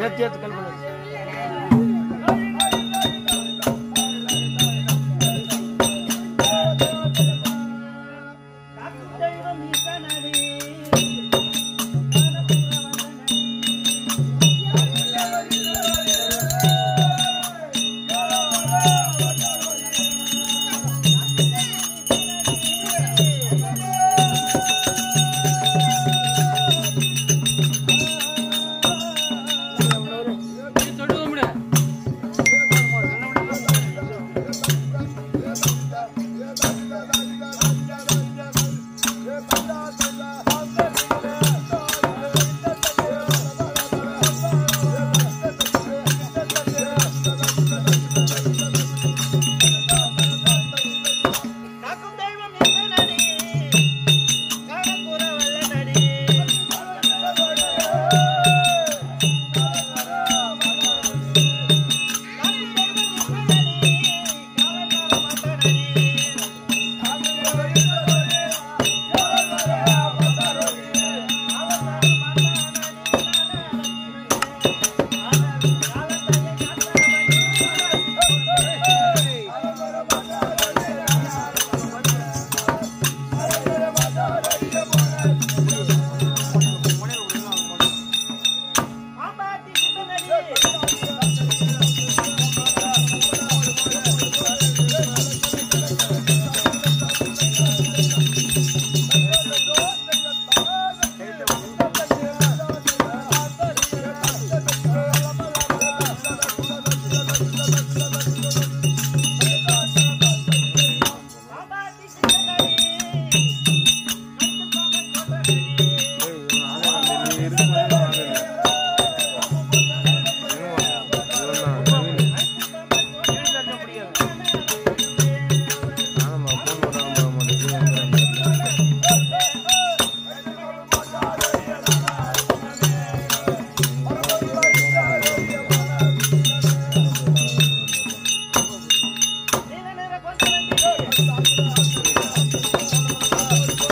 கத்தி எடுத்து கல்பனை நீல நிற கொஞ்சம்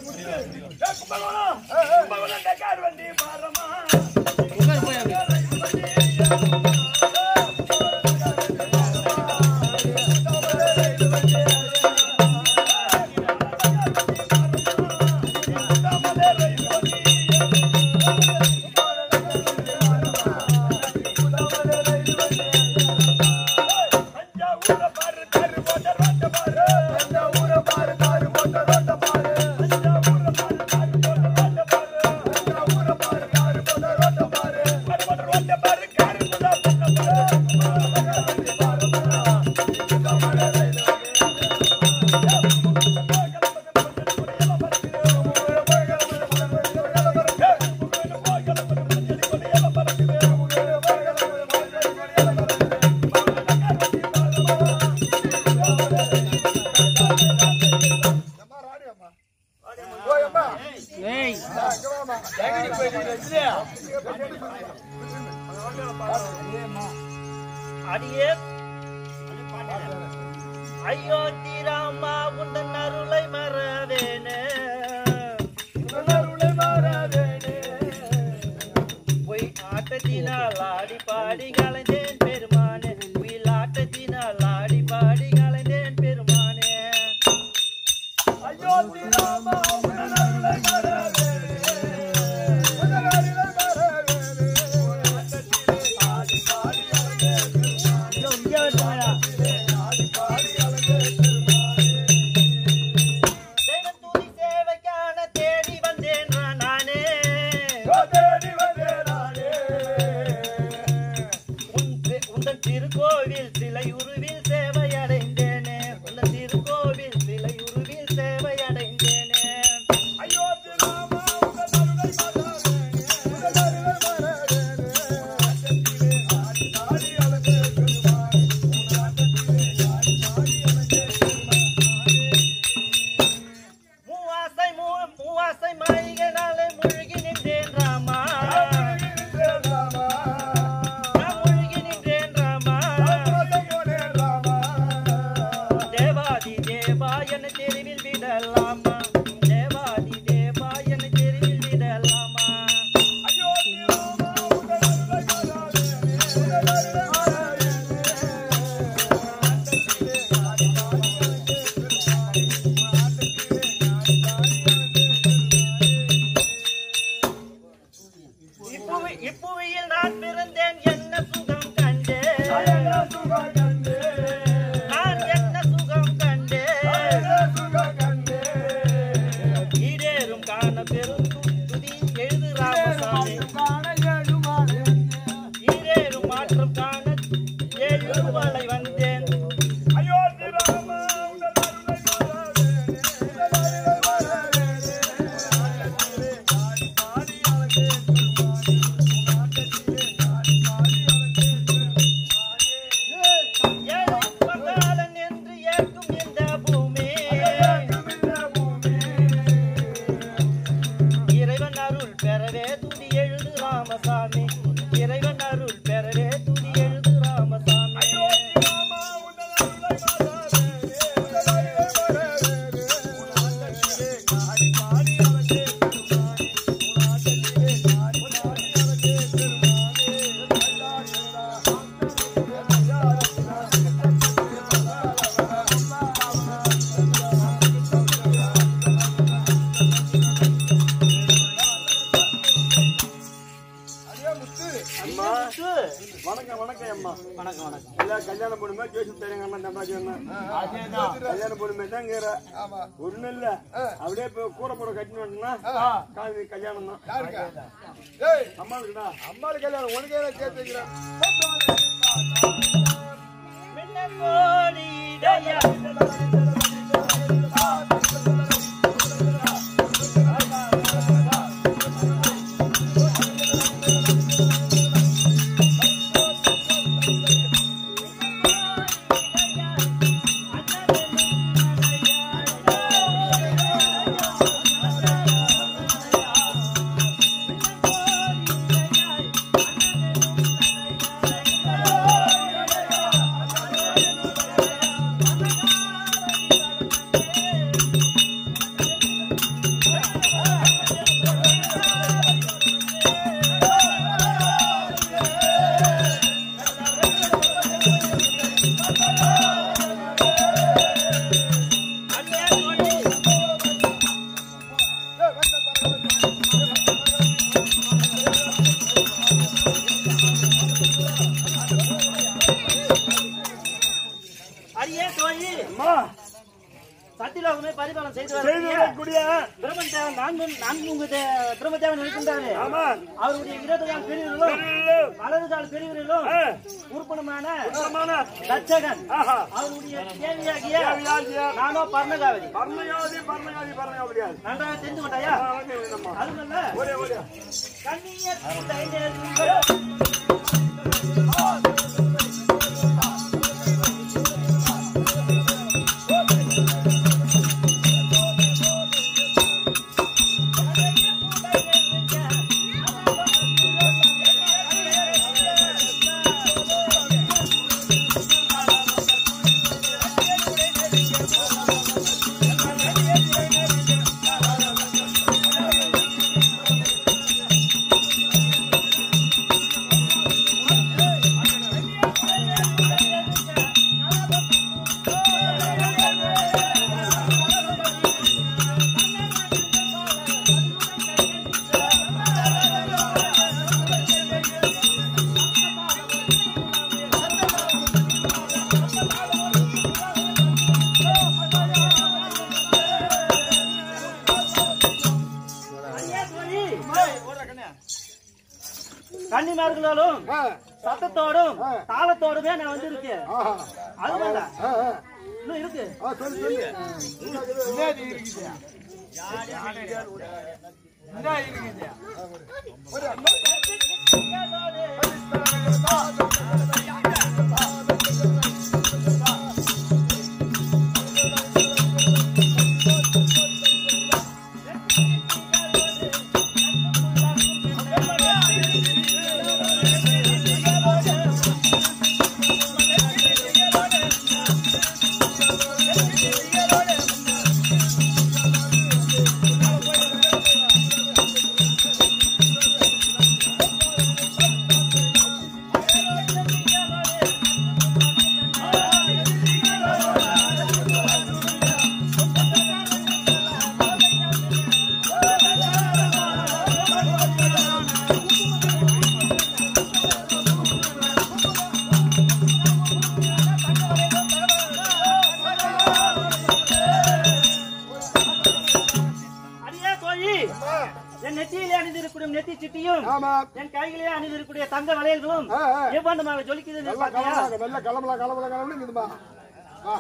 கும்பகோணம் கும்பகோணம் டக்கார் வண்டி பாரமா தஞ்சாவூர பாரு தாரு போட்ட ரோட்ட பாரு தஞ்சாவூர பாரு தாரு போட்ட ரோட்ட பாரு தஞ்சாவூர பாரு தாரு போட்ட ரோட்ட பாரு தஞ்சாவூர பாரு தாரு போட்ட ரோட்ட பாரு பாரு போட்ட ரோட்ட பாரு காரு போட்ட ரோட்ட அடியே ஐயோ தீராமா உந்தன் அருளை மறவேனே பொய் ஆட்டத்தினால் ஆடி பாடி கலைந்தேன் பெருமானே உயில் ஆட்டத்தினால் ஆடி பாடி கலைந்தேன் பெருமானே தெய்வத்தூதி சேவைக்கான தேடி வந்தேன் நானே உன் தி- உந்தன் திருக்கோவில் சிலையுருவில் சேவை அடைந்தேனே உந்தன் திருக்கோவில் சிலையுருவில் சேவை அடைந்தேனே மூவாசை மூ- மூவாசை மாளிகைனாலே முழுகி நின்றேன் ராமா நான் முழுகி நின்றேன் ராமா தேவாதி தேவா என தெருவில் விடலாமா தேவாதி தேவா என தெருவில் விடலாமா இப்புவி இப்புவியில் நான் பிறந்தேன் என்ன சுகம் கண்டேன் நான் என்ன சுகம் கண்டேன் ஈடேறும் காண பெரும் துதி எழுது ராமசாமி ஈடேறும் மாற்றம் காண ஏழு வளை வந்தேன் ஏழை பங்காளன் என்று ஏற்கும் இந்த பூமி இறைவன் அருள் பெறவே துதி எழுது ராமசாமி இறைவன் அருள் பெறவே துதி எழுது ராமசாமி வணக்கம் வணக்கம் அம்மா வணக்கம் வணக்கம் எல்லாம் கல்யாணம் பண்ணுமே கேசு தெரியாங்க தம்பாஜி கல்யாணம் பண்ணுமே தாங்கிற ஒண்ணும் இல்ல அப்படியே இப்ப கூட போட கட்டினா காவி கல்யாணம் தான் அம்மாளுக்குடா அம்மாள் கல்யாணம் உனக்கு என்ன சேர்த்துக்கிறேன் மின்னங்கோடி இடையா அடியே தோழி அம்மா சத்தியலோகமே பரிபாலனம் செய்து செய்து வரக்கூடிய வரக்கூடிய பிரம்மதேவன் நான்கு நான்கு உங்க தே- பிரம்மதேவன் இருக்கின்றாரு ஆமா அவருடைய இடது கால் பெரியவர்களும் பெரியவர்களும், வலது கால் பெரியவர்களும் ஆ, உருப்பணமான உத்தமமான, தட்சகன் ஆஹா, அவருடைய தேவியாகிய தேவியாகிய நானோ பர்ணகாவதி பர்மயாதி, பர்மயாதி, பர்மயாதியாதி. நன்றாக தெரிந்து கொண்டாயா ஆ, வந்து விடுங்கம்மா. அதுமல்ல ஒரே, ஒரே. கண்ணியர் தைரியர்கள் கன்னிமார்களோடும் ஆ, சத்தத்தோடும் தாளத்தோடுமே நான் வந்து இருக்கேன் ஆஹா. அதுதான் ஆ, ஆ. இன்னும் இருக்கு ஆ, சொல்லு, சொல்லு. என்னது இருக்குது? என்ன இருக்குது? அடியே தோழி என் நெத்தியிலே அணிந்திருக்கூடிய நெத்தி சிட்டியும் ஆமா. என் கைகளிலே அணிந்திருக்கூடிய தங்க வளையல்களும் ஆ, ஆ. எவ்வளவு ஜொலிக்குது நல்லா பாத்தியா கலம்பலாங்க, நல்லா கலம்பலாம், கலம்பலாம், கலம்பலாம் இருக்குதும்மா. ஆ.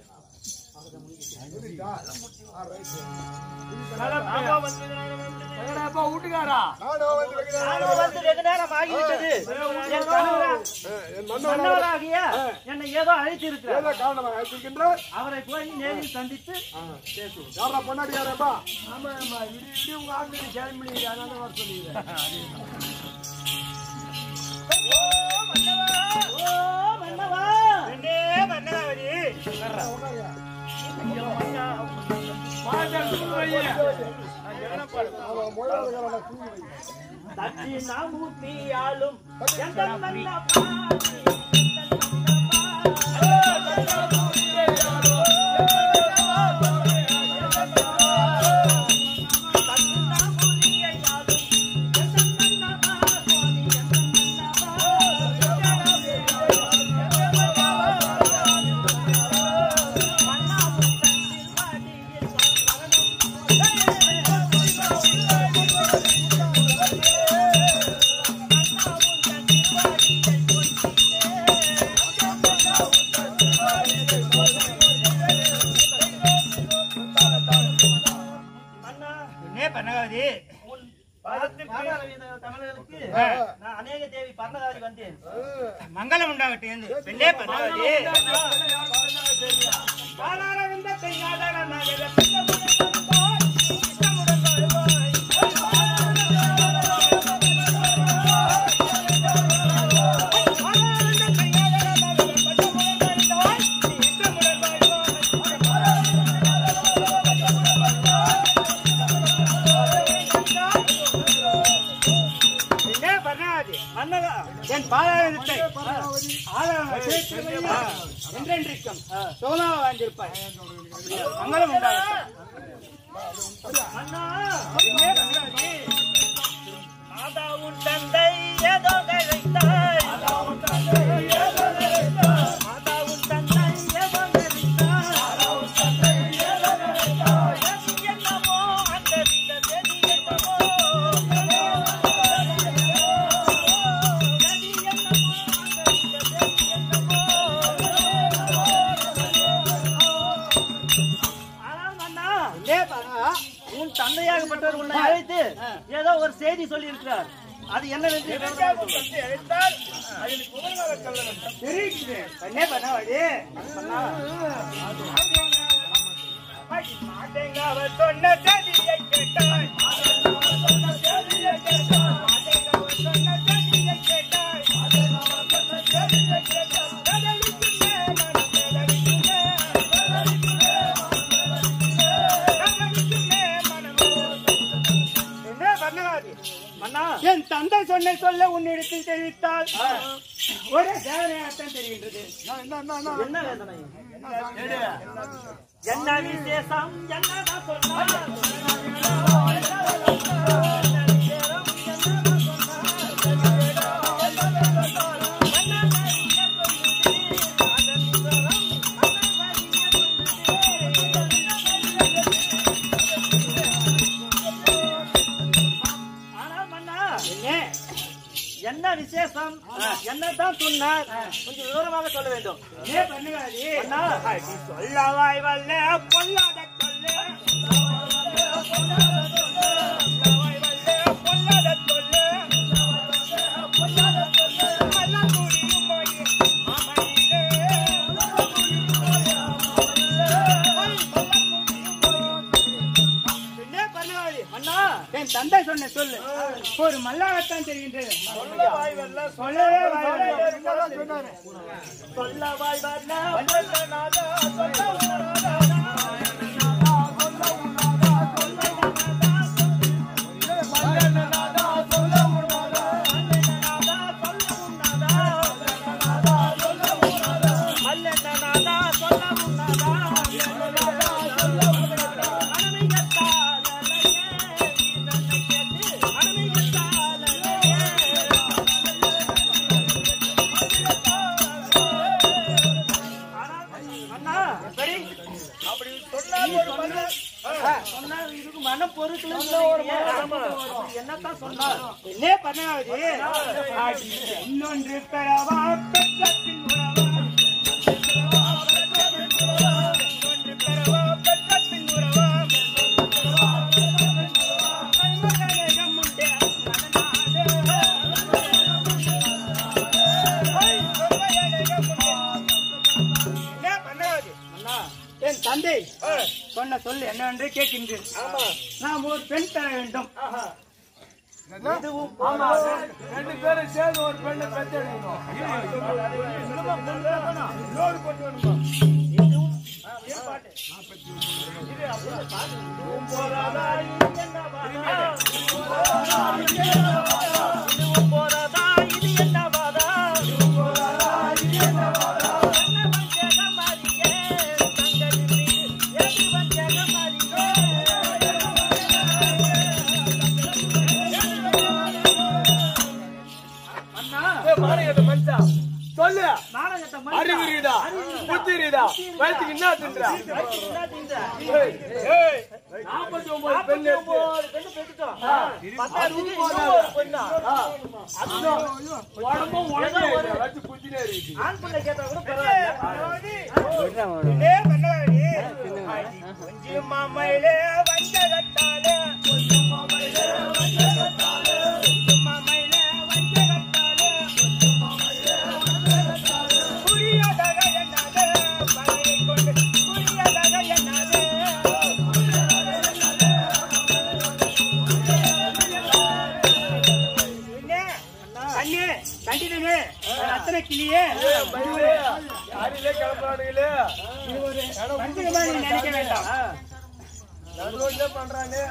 நானும் வந்து வைக்கிறேன். நானும் வந்து வெகு நேரம் ஆகிவிட்டது என் கணவரா- ஆ, என் மன்னவனாக மன்னவராகிய என்னை ஏதோ அழைத்து இருக்கிறார் ஏதோ காரணமாக அழைத்திருக்கின்றார். அவரை போய் நேரில் சந்தித்து ஆ. யாரா பொண்டாட்டி யாரேப்பா? ஓ மன்னவா அவன் முயலுக்காரனை தூக்கி வை. தட்சிணாமூர்த்தி ஆளும் எங்கள் மன்னவா மன்னா என்ன பண்ணகாதி உன் பாதாள தமிழர்களுக்கு நான் அநேக தேவி பர்ணகாரி வந்தேன் மங்களம் உண்டாகட்டும் பெண்ணே பண்ணகாதி என்ன பண்ணகாதி மன்னவா என் பாதாளத்தை என்றென்றைக்கும் சோழா வாழ்ந்திருப்பாய் மங்களம் உண்டாகட்டும் அண்ணா பெண்ணே பண்ணகாதி மாதா உன் தந்தை ஏதோ கழைத்தாய் மாதா உன் தந்தை ஏதோ கழைத்தாய் ஆகப்பட்டவர் உன்னை அழைத்து ஏதோ ஒரு செய்தி சொல்லி இருக்கிறார் அது என்னவென்று விவரமாக சொல்லு. தெரியுது கண்ணே பண்ணவாடி மாட்டேங்க அவர் சொன்ன செய்தியை கேட்டாய் மாட்டேங்க அவர் சொன்ன செய்தியை கேட்டாய் மாட்டேங்க அவர் சொன்ன செய்தியை கேட்டாய் மாட்டேங்க அவர் சொன்ன செய்தியை கேட்டாய் கடலுக்குள்ளே மனம் கடலுக்குள்ளே கடலுக்குள்ளே கடலுக்குள்ளே மனம் என்ன பண்ணவாடி மன்னா என் தந்தை சொன்ன சொல்ல உன்னிடத்தில் தெரிவித்தால் ஒரு தேவனையாகத்தான் தெரிகின்றது என்ன வேதனை என்ன விசேஷம் என்னதான் சொன்னார் ஆனா மன்னா என்ன என்ன விசேஷம் என்னதான் சொன்னார் கொஞ்சம் விவரமாக சொல்ல வேண்டும் ஏ பண்ணுவாடி அண்ணா. அடி சொல்லவாய் வல்ல பொல்லாத கொல்லு சொல்லவாய் வல்ல பொல்லாத கொல்லு மல்லாங்குடியும் போய் மாமனிலே. என்ன பண்ணுவாடி அண்ணா என் தந்தை சொன்ன சொல்லு ஒரு மல்லாகத்தான் தெரிகின்றது சொல்லவே வாய் வரல. சொல்ல வாய் வரல அண்ணா சரி அப்படி சொன்னால் ஒரு மன சொன்னால் இதுக்கு மன பொருட்கள் என்னத்தான் சொன்னார் என்ன பண்ணாது இன்னொன்று பெறவா பெற்ற பின் உறவா இன்னொன்று பெறவா பெற்ற பின் உறவா கைமகனேகம் உண்டே மனநாதே. ஐ, கைமகனேகம் உண்டே. என்ன பண்ணாது அண்ணா என் தந்தை சொன்ன சொல் என்னவென்று கேட்கின்றேன் நாம் ஒரு பெண் தர வேண்டும் இதுவும் ரெண்டு பேரும் சேர்ந்து ஒரு பெண்ணை பெற்றெடுக்கணும் இன்னொரு பொண்ணு வேணுமா இதுவும் போராதா இது என்ன வாதா அண்ணா மாநிலத்தை மனுஷா சொல்லு நாடகத்தை அறிவு இருக்குதா புத்தி இருக்குதா வயசுக்கு என்ன தின்றா நாற்பத்தி ஒன்பது பெண் எடுத்து உடம்பும் உடனே வச்சு குத்தினே இருக்கு ஆண் பிள்ளை கேட்டா கூட பரவாயில்ல என்ன பண்ணாது கொஞ்சம் மாமையிலே வஞ்சகத்தாலே கொஞ்சம் மாமையிலே வஞ்சகத்தாலே கொஞ்சம் மாமையிலே வஞ்சகத்தாலே கொஞ்சம் மாமையிலே வஞ்சகத்தாலே புரியதாக என்னாதே பகையை கொண்டு புரியதாக என்னாதே என்ன கண்ணே கண்டினே அத்தனை கிளியே யாரிலே கிளம்புறானுங்களே இது ஒரு வஞ்சகமா நீ நினைக்க வேண்டாம் நம்மளோட பண்றானே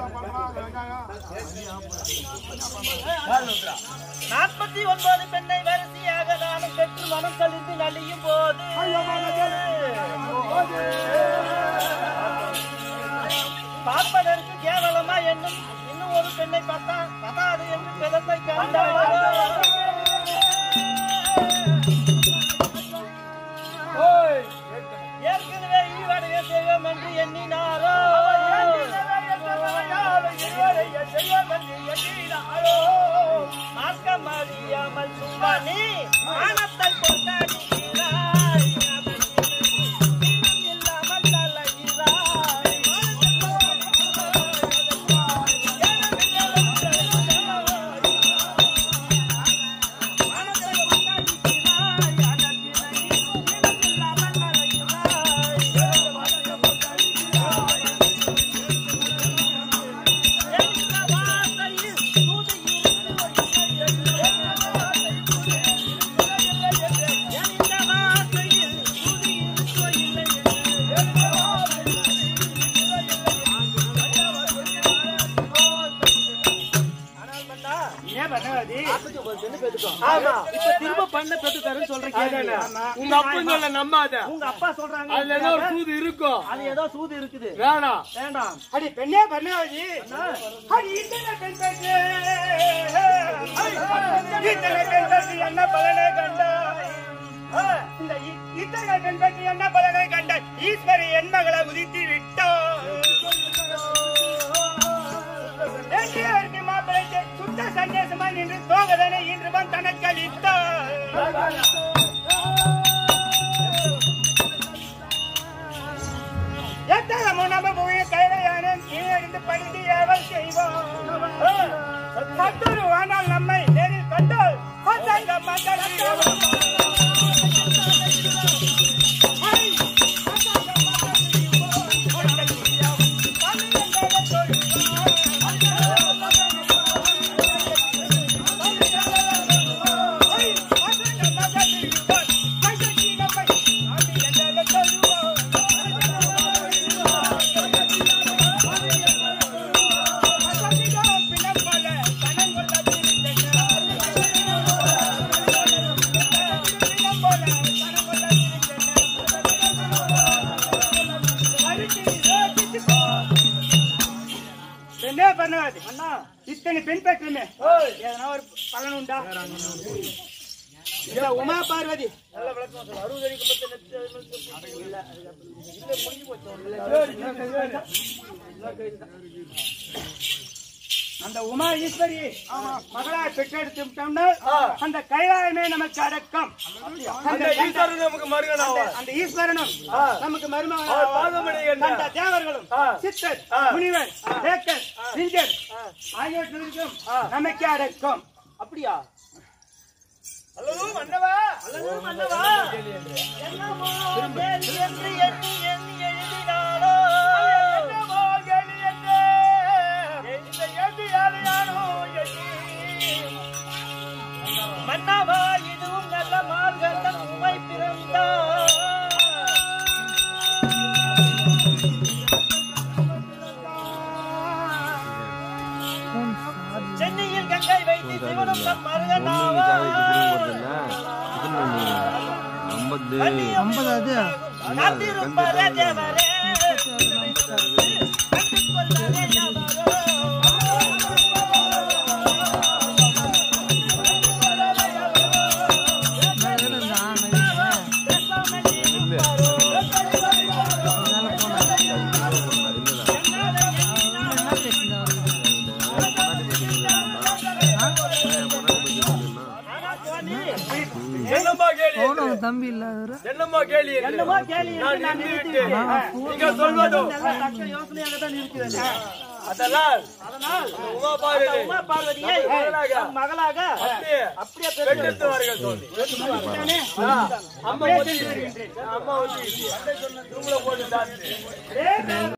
நாற்பத்தி ஒன்பது பெண்ணை வரிசையாக நானும் பெற்று மனம் கழிந்து நலியும் போது பார்ப்பதற்கு கேவலமா என்னும் இன்னும் ஒரு பெண்ணை பார்த்தா பதாது என்று பிறத்தை ஓய் ஏற்கனவே ஈவடைய செய்வோம் என்று எண்ணினாரோ மார்க்கம் அறியாமல் சும்மா நீ மானத்தை கொண்டாடுகிறாய் இனம் இல்லாமல் தலைகிறாய் ஆமா இப்ப திரும்ப பண்ண பெத்து தரேன்னு சொல்ற கேள்வி அதானே. உங்க அப்பா சொல்ல நம்பாத உங்க அப்பா சொல்றாங்க அதுல ஏதோ ஒரு சூது இருக்கும் அது ஏதோ சூது இருக்குது வேணாம் வேண்டாம் அடி பெண்ணே பண்ணாவதி அடி இத்தனை பெண் பெற்று இத்தனை பெண் பெற்று என்ன பலனை கண்டாய் ஆ, இந்த இ- இத்தனை பெண் பெற்று என்ன பலனை கண்டாய் ஈஸ்வரி என் மகளை உதித்து விட்டார் எங்கேயாருக்கு மாப்பிளைக்கு சுத்த சந்தேசமா நின்று தோகதனை இன்று வன் தனக்கு அளித்தார் எத்தனை முன்னம போய் கைலையான கீழடிந்து பணிந்து ஏவல் செய்வோம் சத்துரு ஆனால் நம்மை நேரில் கண்டால் பத்தாங்க மக்கள் என்ன பண்ணாது அண்ணா இத்தனை பெண் பெற்றுமே எதனா ஒரு பலன் உண்டா இல்ல உமா பார்வதி அந்த உமா ஈஸ்வரி மகளா பெற்றெடுத்து விட்டோம்னா அந்த கைலாயமே நமக்கு அடக்கம் அந்த அந்த ஈஸ்வரன் நமக்கு மருகன் அந்த- அந்த ஈஸ்வரனும் நமக்கு அவர் மருமகன் பாதமடைகின்ற அந்த தேவர்களும் ஆ. சித்தர் ஆ. முனிவர் தேக்கர் சிங்கர் ஆகியவற்றிற்கும் நமக்கு அடக்கம் அப்படியா அல்லது மன்னவா அல்லது மன்னவா என்னமோ கேலி என்று எண்ணி எண்ணி எழுதினாலோ என்னவோ கேலி என்று இந்த ஏந்தி யானையானோ எண்ணி. மன்னவா இதுவும் நல்ல மார்கண்டம் உமை பிறந்தார் சென்னையில் கங்கை வைத்து சிவனும் தம் மருகனாவா காத்திருப்பதே தேவரே கண்டு கொள்வதே யாவரோ என்னம்மா கேலி என்று? அவனு தம்பி இல்லாதவரு என்னம்மா கேலி என்று? என்னமோ கேலி என்று நான் நான் நின்று நிறுத்தி விட்டேன். விட்டேன். நீங்கள் சொல்வதோ நல்ல தக்க யோசனையாக தான் இருக்கிறது அதனால் அதனால் உமா பார்வதி உமா பார்வதியை மகளாக தம் மகளாக அப்படியே அப்படியே பெற்றெடுத்தவார்கள் சொல்லி ஆ, அம்மா ஒத்துக்கிட்டு. அம்மா ஒத்துக்கிட்டு. தூக்குல போட்டு தாத்து.